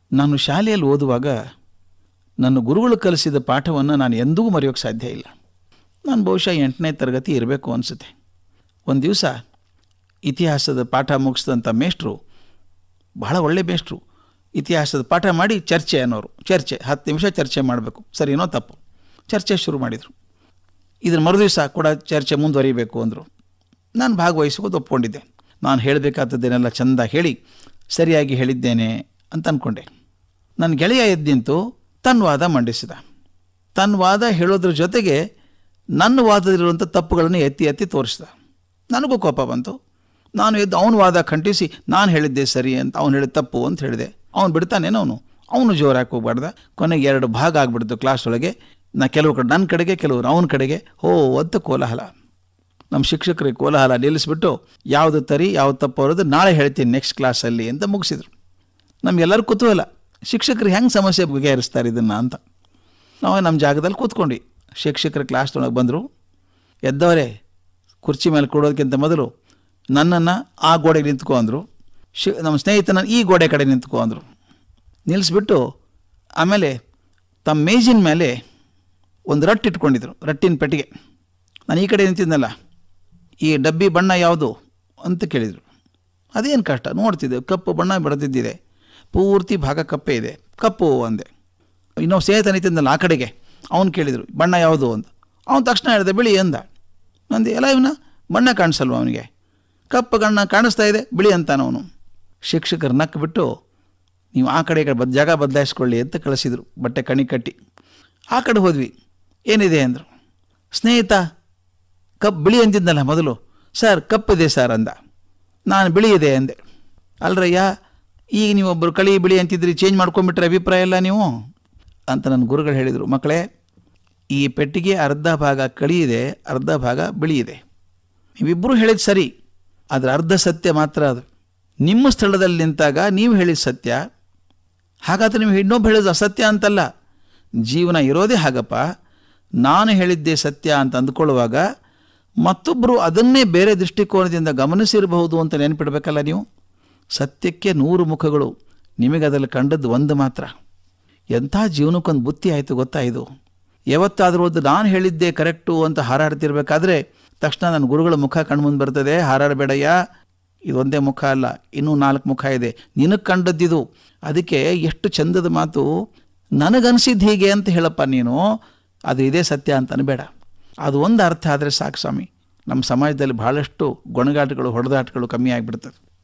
ನಾನು ಶಾಲೆಯಲ್ಲಿ ಓದುವಾಗ ನನ್ನ ಗುರುಗಳು ಕಲಿಸಿದ ಪಾಠವನ್ನು ನಾನು ಎಂದೂ ಮರೆಯೋಕ್ಕೆ ಸಾಧ್ಯ ಇಲ್ಲ ನಾನು ಬಹುಶಃ ಎಂಟನೇ ತರಗತಿ ಇರಬೇಕು ಅನಿಸುತ್ತೆ ಒಂದು ದಿವಸ ಇತಿಹಾಸದ ಪಾಠ ಮುಗಿಸಿದಂಥ ಮೇಷ್ಟ್ರು ಬಹಳ ಒಳ್ಳೆ ಮೇಷ್ಟ್ರು ಇತಿಹಾಸದ ಪಾಠ ಮಾಡಿ ಚರ್ಚೆ ಅನ್ನೋರು ಚರ್ಚೆ ಹತ್ತು ನಿಮಿಷ ಚರ್ಚೆ ಮಾಡಬೇಕು ಸರಿನೋ ತಪ್ಪು ಚರ್ಚೆ ಶುರು ಮಾಡಿದರು ಇದ್ರ ಮರುದಿವಸ ಕೂಡ ಚರ್ಚೆ ಮುಂದುವರಿಬೇಕು ಅಂದರು ನಾನು ಭಾಗವಹಿಸೋದು ಒಪ್ಕೊಂಡಿದ್ದೆ ನಾನು ಹೇಳಬೇಕಾದದ್ದೇನೆಲ್ಲ ಚೆಂದ ಹೇಳಿ ಸರಿಯಾಗಿ ಹೇಳಿದ್ದೇನೆ ಅಂತ ಅಂದ್ಕೊಂಡೆ ನನ್ನ ಗೆಳೆಯ ಎದ್ದಿಂತು ತನ್ನ ವಾದ ಮಂಡಿಸಿದ ತನ್ನ ವಾದ ಹೇಳೋದ್ರ ಜೊತೆಗೆ ನನ್ನ ವಾದದಲ್ಲಿರುವಂಥ ತಪ್ಪುಗಳನ್ನು ಎತ್ತಿ ಎತ್ತಿ ತೋರಿಸಿದ ನನಗೂ ಕೋಪ ಬಂತು ನಾನು ಎದ್ದು ಅವನ ವಾದ ಖಂಡಿಸಿ ನಾನು ಹೇಳಿದ್ದೆ ಸರಿ ಅಂತ ಅವನು ಹೇಳಿದ ತಪ್ಪು ಅಂತ ಹೇಳಿದೆ ಅವನು ಬಿಡ್ತಾನೇನೋ ಅವನು ಅವನು ಜೋರಾಗಿ ಹೋಗ್ಬಾರ್ದ ಕೊನೆಗೆ ಎರಡು ಭಾಗ ಆಗ್ಬಿಡ್ತು ಕ್ಲಾಸ್ ಒಳಗೆ ನಾ ಕೆಲವು ಕಡೆ ನನ್ನ ಕಡೆಗೆ ಕೆಲವರು ಅವನ ಕಡೆಗೆ ಹೋ ಅಂತ ಕೋಲಾಹಲ ನಮ್ಮ ಶಿಕ್ಷಕರಿಗೆ ಕೋಲಾಹಲ ನಿಲ್ಲಿಸ್ಬಿಟ್ಟು ಯಾವುದು ತರಿ ಯಾವ್ದು ತಪ್ಪು ಅವರದು ನಾಳೆ ಹೇಳ್ತೀನಿ ನೆಕ್ಸ್ಟ್ ಕ್ಲಾಸಲ್ಲಿ ಅಂತ ಮುಗಿಸಿದ್ರು ನಮಗೆಲ್ಲರೂ ಕುತೂಹಲ ಶಿಕ್ಷಕರು ಹೆಂಗೆ ಸಮಸ್ಯೆ ಬಗೆಹರಿಸ್ತಾರೆ ಇದನ್ನು ಅಂತ ನಾವು ನಮ್ಮ ಜಾಗದಲ್ಲಿ ಕೂತ್ಕೊಂಡ್ವಿ ಶಿಕ್ಷಕರ ಕ್ಲಾಸ್ನೊಳಗೆ ಬಂದರು ಎದ್ದವರೇ ಕುರ್ಚಿ ಮೇಲೆ ಕೊಡೋದಕ್ಕಿಂತ ಮೊದಲು ನನ್ನನ್ನು ಆ ಗೋಡೆಗೆ ನಿಂತ್ಕೊ ಅಂದರು ಶಿ ನಮ್ಮ ಸ್ನೇಹಿತನ ಈ ಗೋಡೆ ಕಡೆ ನಿಂತ್ಕೊ ಅಂದರು ನಿಲ್ಲಿಸ್ಬಿಟ್ಟು ಆಮೇಲೆ ತಮ್ಮ ಮೇಜಿನ ಮೇಲೆ ಒಂದು ರಟ್ಟು ಇಟ್ಕೊಂಡಿದ್ರು ರಟ್ಟಿನ ಪೆಟ್ಟಿಗೆ ನಾನು ಈ ಕಡೆ ನಿಂತಿದ್ನಲ್ಲ ಈ ಡಬ್ಬಿ ಬಣ್ಣ ಯಾವುದು ಅಂತ ಕೇಳಿದರು ಅದೇನು ಕಷ್ಟ ನೋಡ್ತಿದ್ದೆ ಕಪ್ಪು ಬಣ್ಣ ಬೆಳೆದಿದ್ದಿದೆ ಪೂರ್ತಿ ಭಾಗ ಕಪ್ಪೆ ಇದೆ ಕಪ್ಪು ಅಂದೆ ಇನ್ನೊಬ್ಬ ಸ್ನೇಹಿತ ನಿಂತಿದ್ನಲ್ಲ ಆ ಕಡೆಗೆ ಅವ್ನು ಕೇಳಿದರು ಬಣ್ಣ ಯಾವುದು ಅಂತ ಅವನು ತಕ್ಷಣ ಹೇಳಿದೆ ಬಿಳಿ ಅಂದ ಅಂದೆ ಎಲ್ಲ ಇವನ ಬಣ್ಣ ಕಾಣಿಸಲ್ವ ಅವನಿಗೆ ಕಪ್ಪು ಗಣ್ಣ ಕಾಣಿಸ್ತಾ ಇದೆ ಬಿಳಿ ಅಂತಾನವನು ಶಿಕ್ಷಕರು ನಕ್ಕು ಬಿಟ್ಟು ನೀವು ಆ ಕಡೆ ಈ ಕಡೆ ಬದ್ ಜಾಗ ಬದಲಾಯಿಸ್ಕೊಳ್ಳಿ ಅಂತ ಕಳಿಸಿದರು ಬಟ್ಟೆ ಕಣಿ ಕಟ್ಟಿ ಆ ಕಡೆ ಹೋದ್ವಿ ಏನಿದೆ ಅಂದರು ಸ್ನೇಹಿತ ಕಪ್ ಬಿಳಿ ಅಂದಿದ್ನಲ್ಲ ಮೊದಲು ಸರ್ ಕಪ್ಪಿದೆ ಸರ್ ಅಂದ ನಾನು ಬಿಳಿ ಇದೆ ಅಂದೆ ಅಲ್ರಯ್ಯ ಈಗ ನೀವೊಬ್ಬರು ಕಳಿ ಬಿಳಿ ಅಂತಿದ್ರಿ ಚೇಂಜ್ ಮಾಡ್ಕೊಂಬಿಟ್ರೆ ಅಭಿಪ್ರಾಯ ಇಲ್ಲ ನೀವು ಅಂತ ನನ್ನ ಗುರುಗಳು ಹೇಳಿದರು ಮಕ್ಕಳೇ ಈ ಪೆಟ್ಟಿಗೆ ಅರ್ಧ ಭಾಗ ಕಳಿ ಇದೆ ಅರ್ಧ ಭಾಗ ಬಿಳಿ ಇದೆ ನೀವಿಬ್ಬರು ಹೇಳಿದ ಸರಿ ಅದರ ಅರ್ಧ ಸತ್ಯ ಮಾತ್ರ ಅದು ನಿಮ್ಮ ಸ್ಥಳದಲ್ಲಿ ನಿಂತಾಗ ನೀವು ಹೇಳಿದ ಸತ್ಯ ಹಾಗಾದ್ರೆ ನೀವು ಇನ್ನೊಬ್ಬ ಹೇಳಿದ ಅಸತ್ಯ ಅಂತಲ್ಲ ಜೀವನ ಇರೋದೇ ಹಾಗಪ್ಪ ನಾನು ಹೇಳಿದ್ದೇ ಸತ್ಯ ಅಂತ ಅಂದ್ಕೊಳ್ಳುವಾಗ ಮತ್ತೊಬ್ಬರು ಅದನ್ನೇ ಬೇರೆ ದೃಷ್ಟಿಕೋನದಿಂದ ಗಮನಿಸಿರಬಹುದು ಅಂತ ನೆನಪಿಡಬೇಕಲ್ಲ ನೀವು ಸತ್ಯಕ್ಕೆ ನೂರು ಮುಖಗಳು ನಿಮಗೆ ಅದರಲ್ಲಿ ಕಂಡದ್ದು ಒಂದು ಮಾತ್ರ ಎಂಥ ಜೀವನಕ್ಕೊಂದು ಬುತ್ತಿ ಆಯಿತು ಗೊತ್ತಾ ಇದು ಯಾವತ್ತಾದರೂ ಒಂದು ನಾನು ಹೇಳಿದ್ದೆ ಕರೆಕ್ಟು ಅಂತ ಹಾರಾಡ್ತಿರ್ಬೇಕಾದ್ರೆ ತಕ್ಷಣ ನನ್ನ ಗುರುಗಳ ಮುಖ ಕಣ್ಮುಂದೆ ಬರ್ತದೆ ಹಾರಾಡಬೇಡಯ್ಯ ಇದೊಂದೇ ಮುಖ ಅಲ್ಲ ಇನ್ನೂ ನಾಲ್ಕು ಮುಖ ಇದೆ ನಿನಗೆ ಕಂಡದ್ದಿದು ಅದಕ್ಕೆ ಎಷ್ಟು ಚಂದದ ಮಾತು ನನಗನ್ಸಿದ್ದು ಹೀಗೆ ಅಂತ ಹೇಳಪ್ಪ ನೀನು ಅದು ಇದೇ ಸತ್ಯ ಅಂತ ಅನ್ಬೇಡ ಅದು ಒಂದು ಅರ್ಥ ಆದರೆ ಸಾಕು ಸ್ವಾಮಿ ನಮ್ಮ ಸಮಾಜದಲ್ಲಿ ಬಹಳಷ್ಟು ಗೊಣಗಾಟಗಳು ಹೊಡೆದಾಟಗಳು ಕಮ್ಮಿ ಆಗಿಬಿಡ್ತದೆ